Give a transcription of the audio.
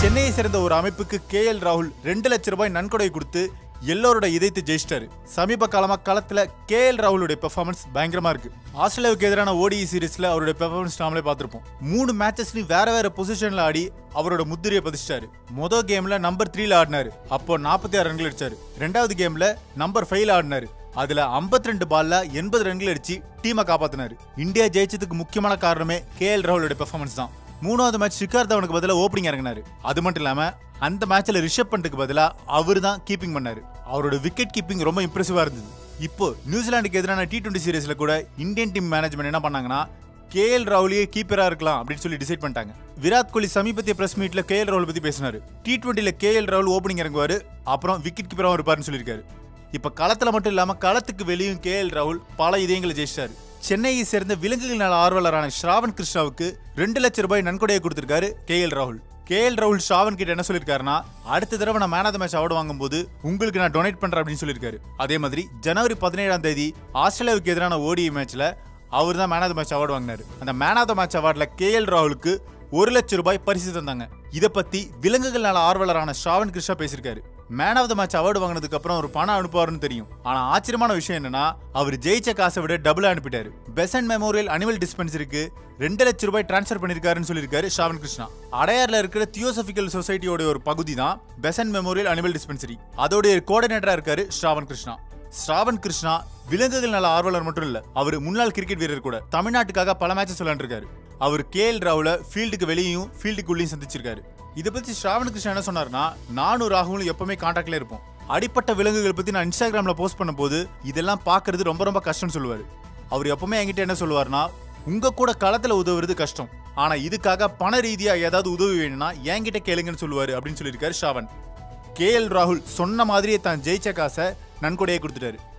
சென்னையை சேர்ந்த ஒரு அமைப்புக்கு கே எல் ராகுல் ரெண்டு லட்சம் ரூபாய் நன்கொடை கொடுத்து எல்லோரோட இதயத்தை ஜெயிச்சிட்டாரு சமீப காலமா களத்துல கே எல் ராகுலுடைய பெர்ஃபார்மன்ஸ் பயங்கரமா இருக்கு ஆஸ்திரேலியாவுக்கு எதிரான ஓடிஇ சீரிஸ்ல அவருடைய பெர்ஃபார்மன்ஸ் நாமளே பார்த்திருப்போம் மூணு மேட்சஸ்லயும் வேற வேற பொசிஷன்ல ஆடி அவரோட முத்திரையை பதிச்சிட்டாரு மொதல் கேம்ல நம்பர் த்ரீல ஆடினாரு அப்போ நாற்பத்தி ஆறு ரன்கள் அடிச்சாரு ரெண்டாவது கேம்ல நம்பர் ஃபைவ்ல ஆடினாரு அதுல 52 ரெண்டு பால்ல எண்பது ரன்கள் அடிச்சு டீமை காப்பாத்தினாரு இந்தியா ஜெயிச்சதுக்கு முக்கியமான காரணமே கே எல் ராகுலோட பெர்ஃபார்மன்ஸ் தான் மூணாவது மேட்ச் ஷிகார் தவனுக்கு பதிலாக ஓப்பனிங் இறங்கினாரு அது மட்டும் இல்லாம அந்த மேட்ச்ல ரிஷப் பண்ட்டுக்கு பதிலா அவர் தான் கீப்பிங் பண்ணாரு அவரோட விக்கெட் கீப்பிங் ரொம்ப இம்ப்ரெசிவா இருந்தது இப்போ நியூசிலாந்துக்கு எதிரான டி டுவெண்ட்டி சீரிஸ்ல கூட இந்தியன் டீம் மேனேஜ்மெண்ட் என்ன பண்ணாங்கன்னா கே எல் ராகுலியே கீப்பரா இருக்கலாம் அப்படின்னு சொல்லி டிசைட் பண்ணிட்டாங்க விராட் கோலி சமீபத்திய பிரஸ் மீட்ல கே எல் ராகுல் பத்தி பேசினாரு டி டுவெண்ட்டில கே எல் ராகுல் ஓப்பனிங் இறங்குவாரு அப்புறம் விக்கெட் கீப்பராகவும் இருப்பாருன்னு சொல்லியிருக்காரு இப்ப களத்துல மட்டும் இல்லாம களத்துக்கு வெளியும் கே எல் ராகுல் பல இதயங்களை ஜெயிச்சிட்டாரு சென்னையை சேர்ந்த விலங்குகள் நல ஆர்வலரான ஸ்ராவன் கிருஷ்ணாவுக்கு ரெண்டு லட்சம் ரூபாய் நன்கொடையை கொடுத்திருக்காரு கே எல் ராகுல் கே எல் ராகுல் ஸ்ராவன் கிட்ட என்ன சொல்லியிருக்காருன்னா அடுத்த தடவை நான் man of the match award வாங்கும்போது உங்களுக்கு நான் டொனேட் பண்றேன் அப்படின்னு சொல்லியிருக்காரு அதே மாதிரி ஜனவரி பதினேழாம் தேதி ஆஸ்திரேலியாவுக்கு எதிரான ஓடிஐ மேட்ச்ல அவர் தான் man of the match award வாங்கினாரு அந்த மேன் ஆஃப் த மேட்ச் அவார்ட்ல கே எல் ராகுலுக்கு ஒரு லட்சம் ரூபாய் பரிசு தந்தாங்க இத பத்தி விலங்குகள் நல ஆர்வலரான ஸ்ராவன் கிருஷ்ணா பேசியிருக்காரு man of the match award வாங்கினதுக்கு அப்புறம் ஒரு பணம் அனுப்புவாருன்னு தெரியும் ஆனா ஆச்சரியமான விஷயம் என்னன்னா அவர் ஜெயிச்ச காசை விட டபுள் அனுப்பிட்டாரு பெசன்ட் மெமோரியல் அனிமல் டிஸ்பென்சரிக்கு ரெண்டு லட்சம் ரூபாய் டிரான்ஸ்ஃபர் பண்ணிருக்காருன்னு சொல்லியிருக்காரு ஷாவன் கிருஷ்ணா அடையார்ல இருக்கிற தியோசபிக்கல் சொசைட்டியோட ஒரு பகுதி தான் பெசன்ட் மெமோரியல் அனிமல் டிஸ்பென்சரி அதோடைய கோஆர்டினேட்டரா இருக்காரு ஸ்ராவன் கிருஷ்ணா ஸ்ராவன் கிருஷ்ணா விலங்குகள் நல ஆர்வலர் மட்டும் இல்ல அவர் முன்னாள் கிரிக்கெட் வீரர் கூட தமிழ்நாட்டுக்காக பல மேட்சஸ் விளையாண்டுருக்காரு அவர் கே எல் ராவுல ஃபீல்டுக்கு வெளியும் ஃபீல்டுக்குள்ளேயும் சந்திச்சிருக்காரு இதை பத்தி ஸ்ராவன் கிருஷ்ணா என்ன சொன்னாருன்னா நானும் ராகுலும் எப்பவுமே கான்டாக்ட்ல இருப்போம் அடிப்பட்ட விலங்குகள் பத்தி நான் இன்ஸ்டாகிராம்ல போஸ்ட் பண்ணும்போது இதெல்லாம் பார்க்கிறது ரொம்ப ரொம்ப கஷ்டம்னு சொல்லுவாரு அவர் எப்பவுமே என்கிட்ட என்ன சொல்லுவாருன்னா உங்க கூட களத்துல உதவுறது கஷ்டம் ஆனா இதுக்காக பண ரீதியா ஏதாவது உதவி வேணும்னா என்கிட்ட கேளுங்கன்னு சொல்லுவாரு அப்படின்னு சொல்லியிருக்காரு ஷாவன் கே எல் ராகுல் சொன்ன மாதிரியே தான் ஜெயிச்ச காசை நன்கொடையை கொடுத்துட்டாரு